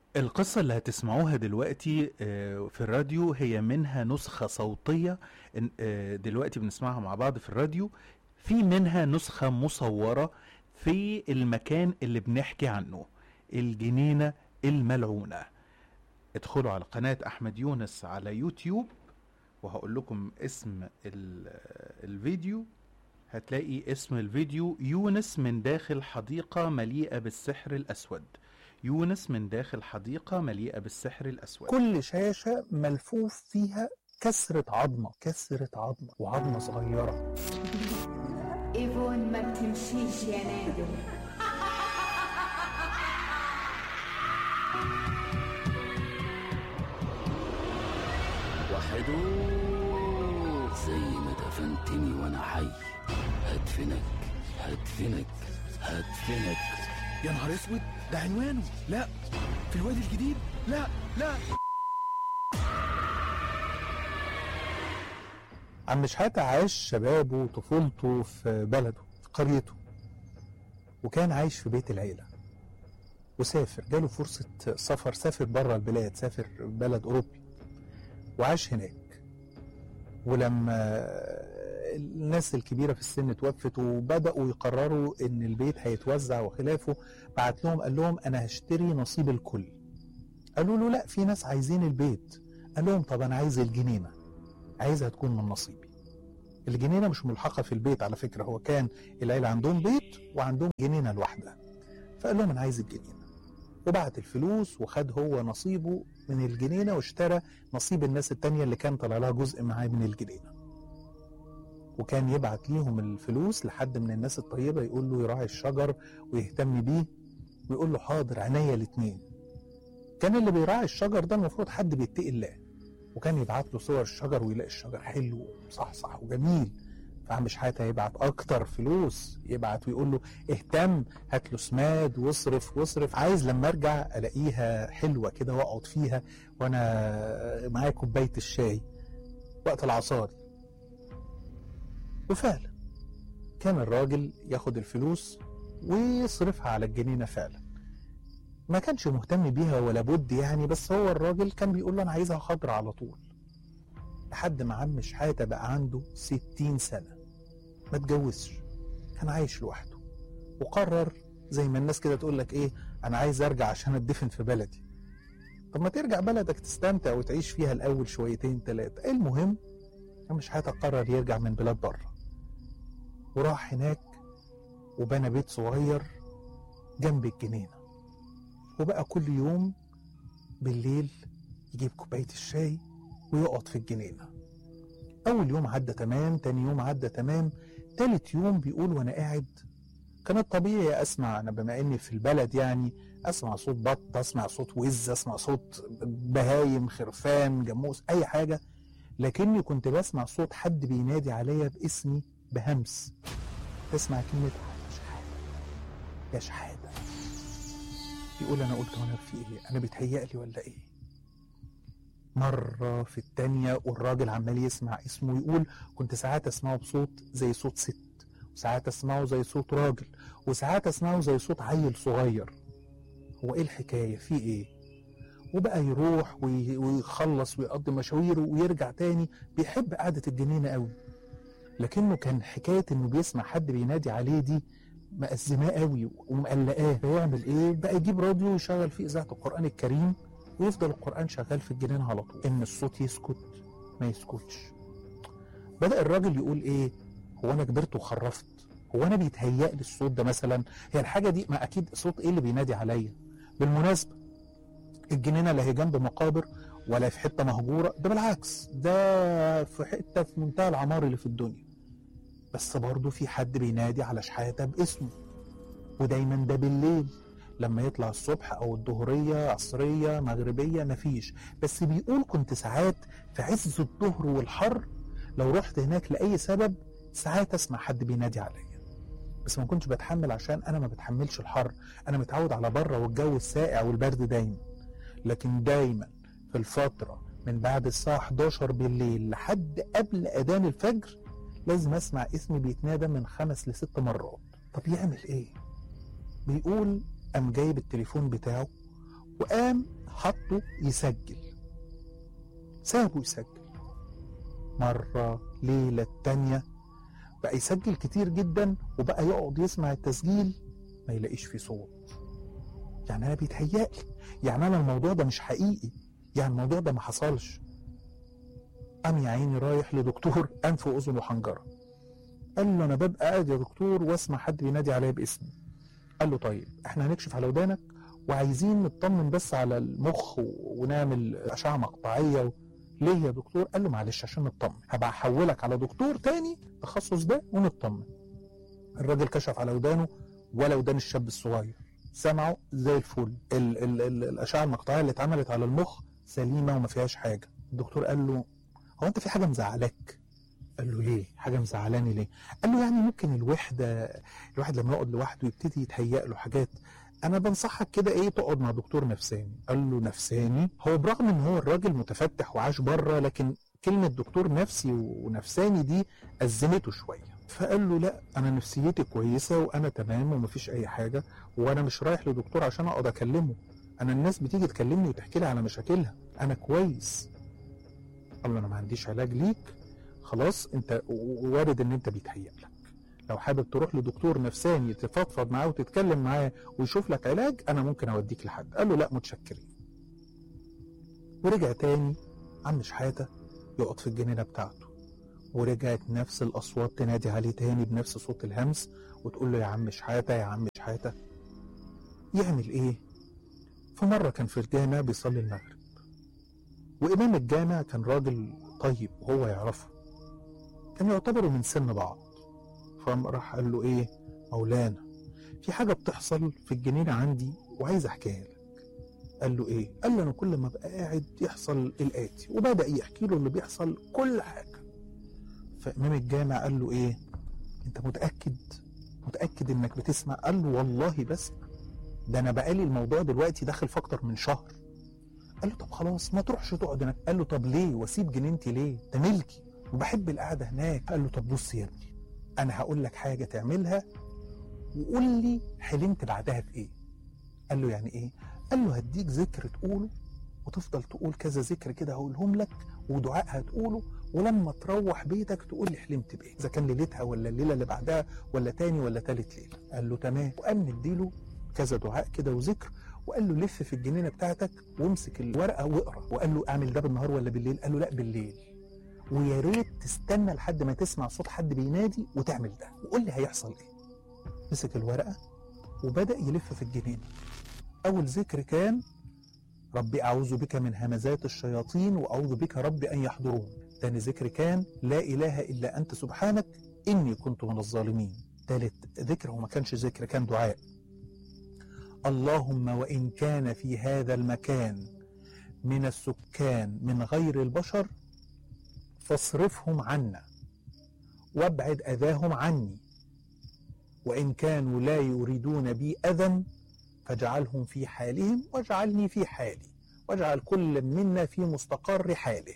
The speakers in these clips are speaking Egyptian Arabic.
القصة اللي هتسمعوها دلوقتي آه، في الراديو هي منها نسخة صوتية إن- آه، دلوقتي بنسمعها مع بعض في الراديو في منها نسخة مصورة في المكان اللي بنحكي عنه الجنينة الملعونة ادخلوا على قناة أحمد يونس على يوتيوب وهقول لكم اسم ال- الفيديو هتلاقي اسم الفيديو يونس من داخل حديقة مليئة بالسحر الأسود يونس من داخل حديقة مليئة بالسحر الأسود كل شاشة ملفوف فيها كسرة عظمة كسرة عظمة وعظمة صغيرة ايفون ما بتمشيش يا نادر وحدوث زي ما دفنتني وانا حي هدفنك هدفنك هدفنك يا نهار اسود ده عنوانه لا في الوادي الجديد لا لا عم شحاتة عاش شبابه وطفولته في بلده في قريته وكان عايش في بيت العيلة وسافر جاله فرصة سفر سافر بره البلاد سافر بلد أوروبي وعاش هناك ولما الناس الكبيرة في السن توفت وبدأوا يقرروا إن البيت هيتوزع وخلافه بعت لهم قال لهم أنا هشتري نصيب الكل قالوا له لا في ناس عايزين البيت قال لهم طب أنا عايز الجنينة عايزها تكون من نصيبي الجنينة مش ملحقة في البيت على فكرة هو كان العيلة عندهم بيت وعندهم جنينة لوحدها فقال لهم أنا عايز الجنينة وبعت الفلوس وخد هو نصيبه من الجنينة واشترى نصيب الناس التانية اللي كان طلع لها جزء معاه من الجنينة وكان يبعت ليهم الفلوس لحد من الناس الطيبة يقول له يراعي الشجر ويهتم بيه ويقول له حاضر عينيا الاتنين كان اللي بيراعي الشجر ده المفروض حد بيتقي الله وكان يبعت له صور الشجر ويلاقي الشجر حلو ومصحصح وجميل فعم شحاتة يبعت أكتر فلوس يبعت ويقول له اهتم هات له سماد واصرف واصرف عايز لما أرجع ألاقيها حلوة كده وأقعد فيها وأنا معايا كوباية الشاي وقت العصاري وفعلا كان الراجل ياخد الفلوس ويصرفها على الجنينة فعلا ما كانش مهتم بيها ولا بد يعني بس هو الراجل كان بيقول له انا عايزها خضرة على طول لحد ما عم شحاتة بقى عنده ستين سنة ما اتجوزش كان عايش لوحده وقرر زي ما الناس كده تقول لك ايه انا عايز ارجع عشان اتدفن في بلدي طب ما ترجع بلدك تستمتع وتعيش فيها الاول شويتين ثلاثة المهم عم شحاتة قرر يرجع من بلاد بره وراح هناك وبنى بيت صغير جنب الجنينه وبقى كل يوم بالليل يجيب كوباية الشاي ويقعد في الجنينة أول يوم عدى تمام تاني يوم عدى تمام تالت يوم بيقول وأنا قاعد كان الطبيعي أسمع أنا بما إني في البلد يعني أسمع صوت بط أسمع صوت وز أسمع صوت بهايم خرفان جاموس أي حاجة لكني كنت بسمع صوت حد بينادي عليا باسمي بهمس تسمع كلمة يا شحاتة يا شحاتة يقول انا قلت وانا في ايه انا بيتهيألي ولا ايه مرة في التانية والراجل عمال يسمع اسمه يقول كنت ساعات اسمعه بصوت زي صوت ست وساعات اسمعه زي صوت راجل وساعات اسمعه زي صوت عيل صغير هو ايه الحكاية في ايه وبقى يروح وي- ويخلص ويقضي مشاويره ويرجع تاني بيحب قعدة الجنينة قوي لكنه كان حكاية انه بيسمع حد بينادي عليه دي مأزماه قوي ومقلقاه فيعمل ايه بقى يجيب راديو ويشغل فيه اذاعه القران الكريم ويفضل القران شغال في الجنينه على طول ان الصوت يسكت ما يسكتش بدا الراجل يقول ايه هو انا كبرت وخرفت هو انا بيتهيأ لي الصوت ده مثلا هي الحاجه دي ما اكيد صوت ايه اللي بينادي عليا بالمناسبه الجنينه لا هي جنب مقابر ولا في حته مهجوره ده بالعكس ده في حته في منتهى العمار اللي في الدنيا بس برضه في حد بينادي على شحاتة باسمه ودايما ده بالليل لما يطلع الصبح او الظهرية عصرية مغربية مفيش بس بيقول كنت ساعات في عز الظهر والحر لو رحت هناك لأي سبب ساعات اسمع حد بينادي عليا بس ما كنتش بتحمل عشان انا ما بتحملش الحر انا متعود على بره والجو الساقع والبرد دايما لكن دايما في الفترة من بعد الساعة 11 بالليل لحد قبل أذان الفجر لازم اسمع اسمي بيتنادى من خمس لست مرات طب يعمل ايه بيقول قام جايب التليفون بتاعه وقام حطه يسجل سابه يسجل مرة ليلة التانية بقى يسجل كتير جدا وبقى يقعد يسمع التسجيل ما يلاقيش فيه صوت يعني انا بيتهيألي يعني انا الموضوع ده مش حقيقي يعني الموضوع ده ما حصلش قام يا عيني رايح لدكتور انف واذن وحنجره قال له انا ببقى قاعد يا دكتور واسمع حد بينادي عليا باسمي قال له طيب احنا هنكشف على ودانك وعايزين نطمن بس على المخ و- ونعمل اشعه مقطعيه و... ليه يا دكتور قال له معلش عشان نطمن هبقى احولك على دكتور تاني تخصص ده ونطمن الراجل كشف على ودانه ولا ودان الشاب الصغير سمعه زي الفل ال ال ال الاشعه المقطعيه اللي اتعملت على المخ سليمه وما فيهاش حاجه الدكتور قال له هو انت في حاجه مزعلاك قال له ليه حاجه مزعلاني ليه قال له يعني ممكن الوحده الواحد لما يقعد لوحده يبتدي يتهيأ له حاجات انا بنصحك كده ايه تقعد مع دكتور نفساني قال له نفساني هو برغم ان هو الراجل متفتح وعاش بره لكن كلمه دكتور نفسي ونفساني دي ازمته شويه فقال له لا انا نفسيتي كويسه وانا تمام ومفيش اي حاجه وانا مش رايح لدكتور عشان اقعد اكلمه انا الناس بتيجي تكلمني وتحكي لي على مشاكلها انا كويس قال له انا ما عنديش علاج ليك خلاص انت و- وارد ان انت بيتهيأ لك لو حابب تروح لدكتور نفساني تفضفض معاه وتتكلم معاه ويشوف لك علاج انا ممكن اوديك لحد قال له لا متشكرين ورجع تاني عم شحاته يقعد في الجنينه بتاعته ورجعت نفس الاصوات تنادي عليه تاني بنفس صوت الهمس وتقول له يا عم شحاته يا عم شحاته يعمل ايه في مره كان في الجامع بيصلي المغرب وامام الجامع كان راجل طيب وهو يعرفه كان يعتبروا من سن بعض فقام راح قال له ايه مولانا في حاجه بتحصل في الجنينه عندي وعايز احكيها لك قال له ايه قال له انا كل ما ابقى قاعد يحصل الاتي وبدا يحكي له اللي بيحصل كل حاجه فامام الجامع قال له ايه انت متاكد متاكد انك بتسمع قال له والله بسمع ده انا بقالي الموضوع دلوقتي داخل في اكتر من شهر قال له طب خلاص ما تروحش تقعد هناك قال له طب ليه واسيب جنينتي ليه ده ملكي وبحب القعده هناك قال له طب بص يا ابني انا هقول لك حاجه تعملها وقول لي حلمت بعدها بايه قال له يعني ايه قال له هديك ذكر تقوله وتفضل تقول كذا ذكر كده هقولهم لك ودعاء هتقوله ولما تروح بيتك تقول لي حلمت بايه اذا كان ليلتها ولا الليله اللي بعدها ولا تاني ولا تالت ليله قال له تمام وقام مديله كذا دعاء كده وذكر وقال له لف في الجنينه بتاعتك وامسك الورقه واقرا وقال له اعمل ده بالنهار ولا بالليل قال له لا بالليل ويا ريت تستنى لحد ما تسمع صوت حد بينادي وتعمل ده وقول لي هيحصل ايه مسك الورقه وبدا يلف في الجنينه اول ذكر كان ربي اعوذ بك من همزات الشياطين واعوذ بك ربي ان يحضرون تاني ذكر كان لا اله الا انت سبحانك اني كنت من الظالمين تالت ذكر هو ما كانش ذكر كان دعاء اللهم وان كان في هذا المكان من السكان من غير البشر فاصرفهم عنا وابعد اذاهم عني وان كانوا لا يريدون بي اذى فاجعلهم في حالهم واجعلني في حالي واجعل كل منا في مستقر حاله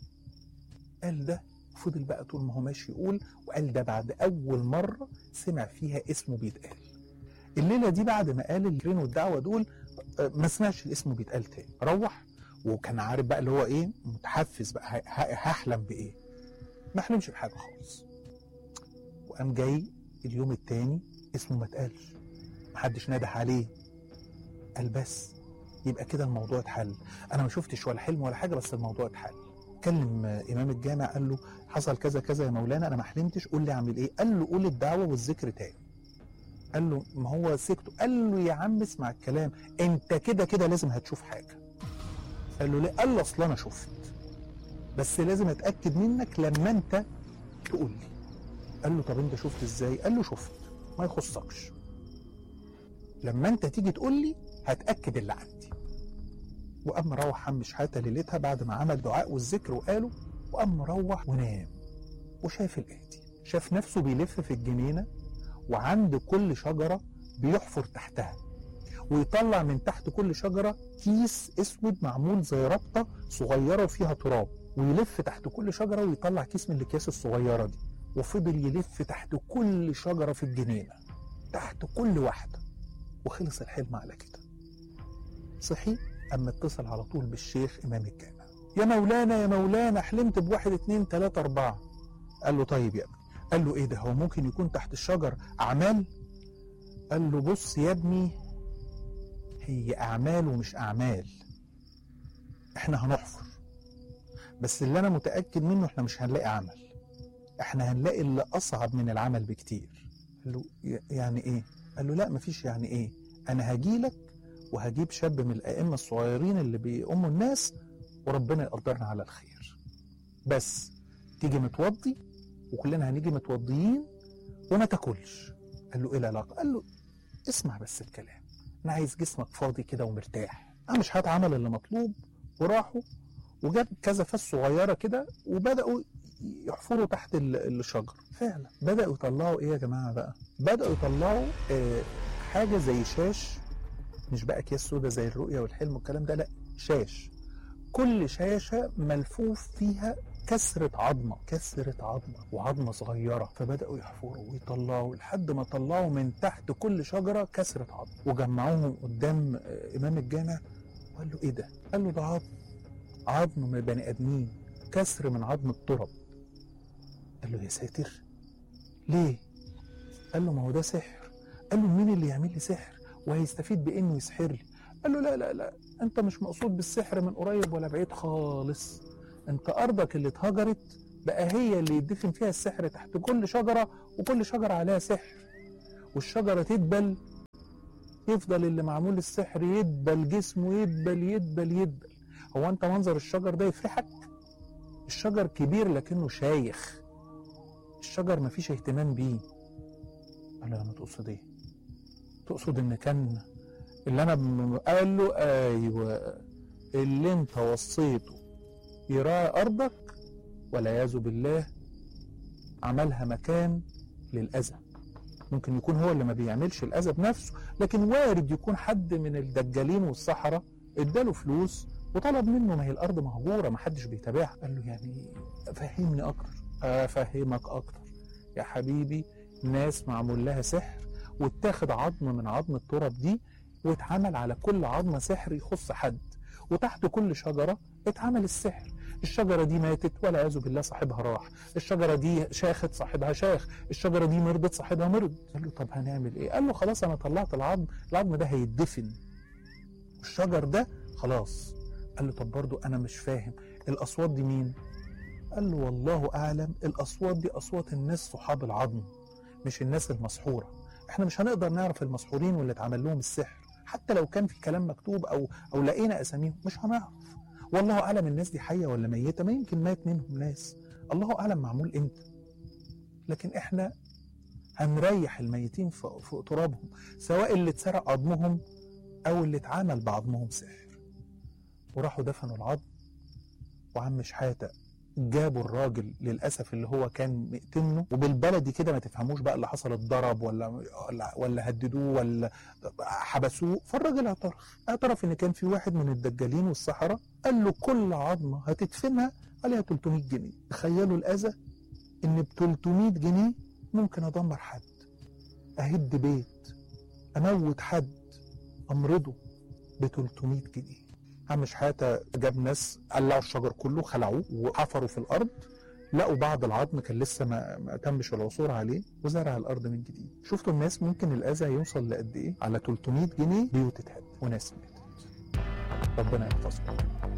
قال ده فضل بقى طول ما هو ماشي يقول وقال ده بعد اول مره سمع فيها اسمه بيتقال الليله دي بعد ما قال الجرين والدعوه دول آه، ما سمعش الاسم بيتقال تاني روح وكان عارف بقى اللي هو ايه متحفز بقى ه- ه- هحلم بايه ما حلمش بحاجه خالص وقام جاي اليوم التاني اسمه ما اتقالش محدش نده عليه قال بس يبقى كده الموضوع اتحل انا ما شفتش ولا حلم ولا حاجه بس الموضوع اتحل كلم آه، امام الجامع قال له حصل كذا كذا يا مولانا انا ما حلمتش قول لي اعمل ايه قال له قول الدعوه والذكر تاني قال له ما هو سكته قال له يا عم اسمع الكلام انت كده كده لازم هتشوف حاجه قال له ليه قال له اصل انا شفت بس لازم اتاكد منك لما انت تقول لي قال له طب انت شفت ازاي قال له شفت ما يخصكش لما انت تيجي تقول لي هتاكد اللي عندي وقام مروح عم شحاته ليلتها بعد ما عمل دعاء والذكر وقاله وقام مروح ونام وشاف الاتي شاف نفسه بيلف في الجنينه وعند كل شجره بيحفر تحتها ويطلع من تحت كل شجره كيس اسود معمول زي ربطه صغيره وفيها تراب ويلف تحت كل شجره ويطلع كيس من الاكياس الصغيره دي وفضل يلف تحت كل شجره في الجنينه تحت كل واحده وخلص الحلم على كده صحي اما اتصل على طول بالشيخ امام الجامع يا مولانا يا مولانا حلمت بواحد اتنين تلاتة اربعة قال له طيب يا ابني قال له ايه ده هو ممكن يكون تحت الشجر اعمال قال له بص يا ابني هي اعمال ومش اعمال احنا هنحفر بس اللي انا متاكد منه احنا مش هنلاقي عمل احنا هنلاقي اللي اصعب من العمل بكتير قال له "ي- يعني ايه قال له لا مفيش يعني ايه انا هجيلك وهجيب شاب من الائمه الصغيرين اللي بيأموا الناس وربنا يقدرنا على الخير بس تيجي متوضي وكلنا هنيجي متوضيين وما تاكلش قال له ايه العلاقه قال له اسمع بس الكلام انا عايز جسمك فاضي كده ومرتاح انا مش هتعمل اللي مطلوب وراحوا وجاب كذا فاس صغيره كده وبداوا يحفروا تحت ال- الشجر فعلا بداوا يطلعوا ايه يا جماعه بقى بداوا يطلعوا آه حاجه زي شاش مش بقى اكياس سودا زي الرؤيه والحلم والكلام ده لا شاش كل شاشه ملفوف فيها كسرة عظمة كسرة عظمة وعظمة صغيرة فبدأوا يحفروا ويطلعوا لحد ما طلعوا من تحت كل شجرة كسرة عظم وجمعوهم قدام آه، إمام الجامع وقال له إيه ده؟ قال له ده عظم عظم من بني آدمين كسر من عظم التراب قال له يا ساتر ليه؟ قال له ما هو ده سحر قال له مين اللي يعمل لي سحر وهيستفيد بإنه يسحر لي قال له لا لا لا أنت مش مقصود بالسحر من قريب ولا بعيد خالص أنت أرضك اللي اتهجرت بقى هي اللي يدفن فيها السحر تحت كل شجرة وكل شجرة عليها سحر والشجرة تدبل يفضل اللي معمول السحر يدبل جسمه يدبل يدبل يدبل هو انت منظر الشجر ده يفرحك الشجر كبير لكنه شايخ الشجر مفيش اهتمام بيه قال له ما تقصد ايه تقصد ان كان اللي انا ب- قال له ايوه اللي انت وصيته يراعي ارضك والعياذ بالله عملها مكان للاذى ممكن يكون هو اللي ما بيعملش الاذى بنفسه لكن وارد يكون حد من الدجالين والسحرة اداله فلوس وطلب منه ما هي الارض مهجوره ما حدش بيتابعها قال له يعني فهمني اكتر افهمك اكتر يا حبيبي ناس معمول لها سحر واتاخد عظم من عظم التراب دي واتعمل على كل عظمه سحر يخص حد وتحت كل شجره اتعمل السحر الشجره دي ماتت والعياذ بالله صاحبها راح الشجره دي شاخت صاحبها شاخ الشجره دي مرضت صاحبها مرض قال له طب هنعمل ايه قال له خلاص انا طلعت العظم العظم ده هيدفن والشجر ده خلاص قال له طب برضو انا مش فاهم الاصوات دي مين قال له والله اعلم الاصوات دي اصوات الناس صحاب العظم مش الناس المسحوره احنا مش هنقدر نعرف المسحورين واللي اتعمل لهم السحر حتى لو كان في كلام مكتوب او او لقينا اساميهم مش هنعرف والله اعلم الناس دي حيه ولا ميته ما يمكن مات منهم ناس الله اعلم معمول امتى لكن احنا هنريح الميتين فوق فوق ترابهم سواء اللي اتسرق عظمهم او اللي اتعمل بعظمهم سحر وراحوا دفنوا العظم وعم شحاته جابوا الراجل للاسف اللي هو كان مقتنه وبالبلدي كده ما تفهموش بقى اللي حصل اتضرب ولا ولا, ولا هددوه ولا حبسوه فالراجل اعترف اعترف ان كان في واحد من الدجالين والسحره قال له كل عظمه هتدفنها عليها 300 جنيه تخيلوا الاذى ان ب 300 جنيه ممكن ادمر حد اهد بيت اموت حد امرضه ب 300 جنيه عم شحاته جاب ناس قلعوا الشجر كله خلعوه وحفروا في الارض لقوا بعض العظم كان لسه ما, ما تمش العثور عليه وزرع الارض من جديد شفتوا الناس ممكن الاذى يوصل لقد ايه على 300 جنيه بيوت اتهد وناس ماتت ربنا يحفظكم